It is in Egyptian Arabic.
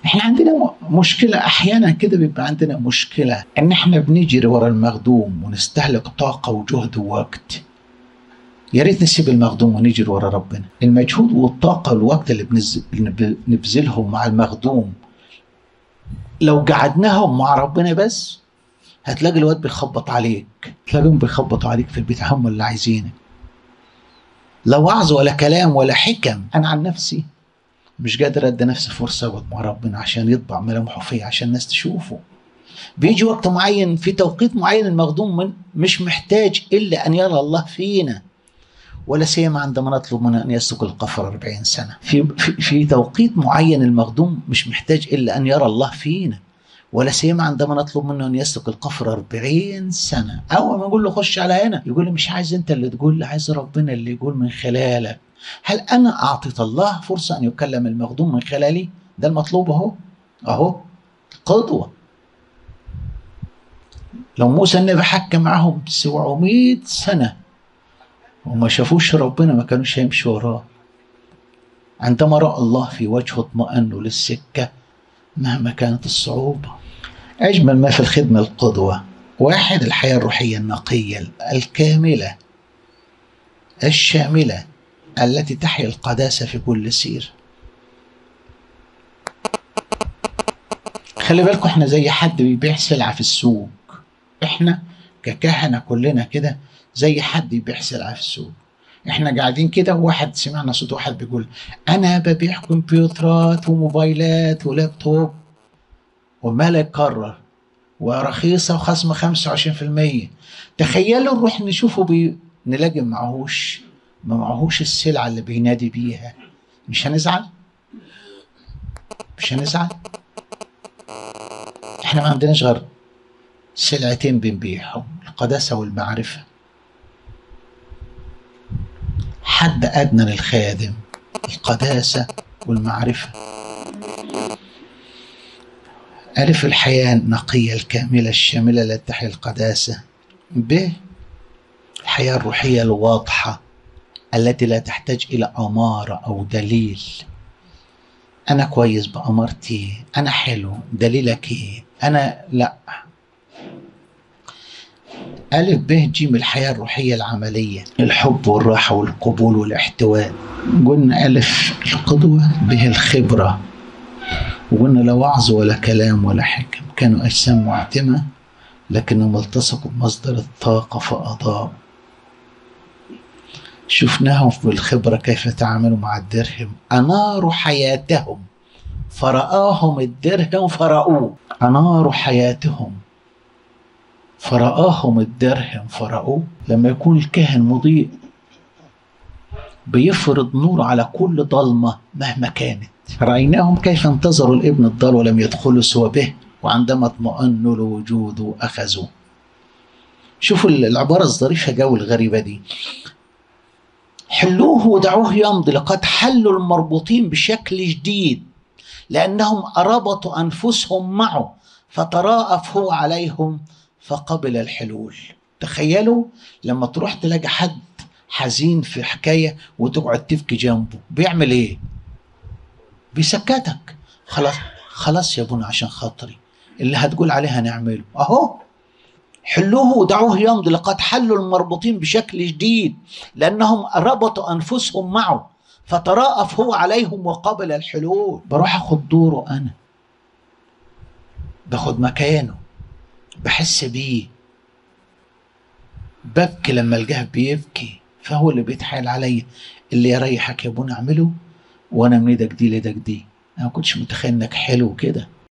احنا عندنا م- مشكلة احيانا كده بيبقى عندنا مشكلة ان احنا بنجري ورا المخدوم ونستهلك طاقة وجهد ووقت يا ريت نسيب المخدوم ونجري ورا ربنا المجهود والطاقة والوقت اللي بنز- بنب- بنبذلهم مع المخدوم لو قعدناهم مع ربنا بس هتلاقي الواد بيخبط عليك تلاقيهم بيخبطوا عليك في البيت هم اللي عايزينك لا وعظ ولا كلام ولا حكم انا عن نفسي مش قادر ادي نفسي فرصه اقعد مع ربنا عشان يطبع ملامحه فيا عشان الناس تشوفه بيجي وقت معين في توقيت معين المخدوم من مش محتاج الا ان يرى الله فينا ولا سيما عندما نطلب منه ان يسلك القفر 40 سنه في, في في توقيت معين المخدوم مش محتاج الا ان يرى الله فينا ولا سيما عندما نطلب منه ان يسلك القفر 40 سنه اول ما نقول له خش على هنا يقول لي مش عايز انت اللي تقول لي عايز ربنا اللي يقول من خلالك هل انا اعطيت الله فرصه ان يكلم المخدوم من خلالي ده المطلوب اهو اهو قدوه لو موسى النبي حكى معاهم 700 سنه وما شافوش ربنا ما كانوش هيمشوا وراه عندما راى الله في وجهه اطمأنوا للسكه مهما كانت الصعوبه اجمل ما في الخدمه القدوه واحد الحياه الروحيه النقيه الكامله الشامله التي تحيا القداسه في كل سير خلي بالكم احنا زي حد بيبيع سلعه في السوق احنا ككهنه كلنا كده زي حد يبيع سلعه في السوق احنا قاعدين كده وواحد سمعنا صوت واحد بيقول انا ببيع كمبيوترات وموبايلات ولابتوب وما يكرر ورخيصة وخصم 25% تخيلوا نروح نشوفه بي... نلاقي معهوش ما معهوش السلعة اللي بينادي بيها مش هنزعل مش هنزعل احنا ما عندناش غير سلعتين بنبيعهم القداسة والمعرفة حد أدنى للخادم القداسة والمعرفة ألف الحياة النقية الكاملة الشاملة التي تحيا القداسة ب الحياة الروحية الواضحة التي لا تحتاج إلى أمارة أو دليل أنا كويس بأمارتي أنا حلو دليلك إيه أنا لأ ألف ب ج الحياة الروحية العملية الحب والراحة والقبول والاحتواء قلنا ألف القدوة به الخبرة وقلنا لا وعظ ولا كلام ولا حكم كانوا أجسام معتمة لكنهم التصقوا بمصدر الطاقة فأضاءوا شفناهم بالخبرة كيف تعاملوا مع الدرهم أناروا حياتهم فرآهم الدرهم فرأوه أناروا حياتهم فرآهم الدرهم فرأوه لما يكون الكاهن مضيء بيفرض نور على كل ضلمة مهما كانت رأيناهم كيف انتظروا الابن الضال ولم يدخلوا سوى به وعندما اطمأنوا لوجوده أخذوه شوفوا العبارة الظريفة جو الغريبة دي حلوه ودعوه يمضي لقد حلوا المربوطين بشكل جديد لأنهم أربطوا أنفسهم معه فتراءف هو عليهم فقبل الحلول تخيلوا لما تروح تلاقي حد حزين في حكاية وتقعد تبكي جنبه بيعمل ايه بيسكتك خلاص خلاص يا ابونا عشان خاطري اللي هتقول عليه هنعمله اهو حلوه ودعوه يمضي لقد حلوا المربوطين بشكل جديد لانهم ربطوا انفسهم معه فتراءف هو عليهم وقبل الحلول بروح اخد دوره انا باخد مكانه بحس بيه ببكي لما الجاه بيبكي فهو اللي بيتحايل عليا اللي يريحك يا ابونا اعمله وانا من ايدك دي لايدك دي انا ما كنتش متخيل انك حلو كده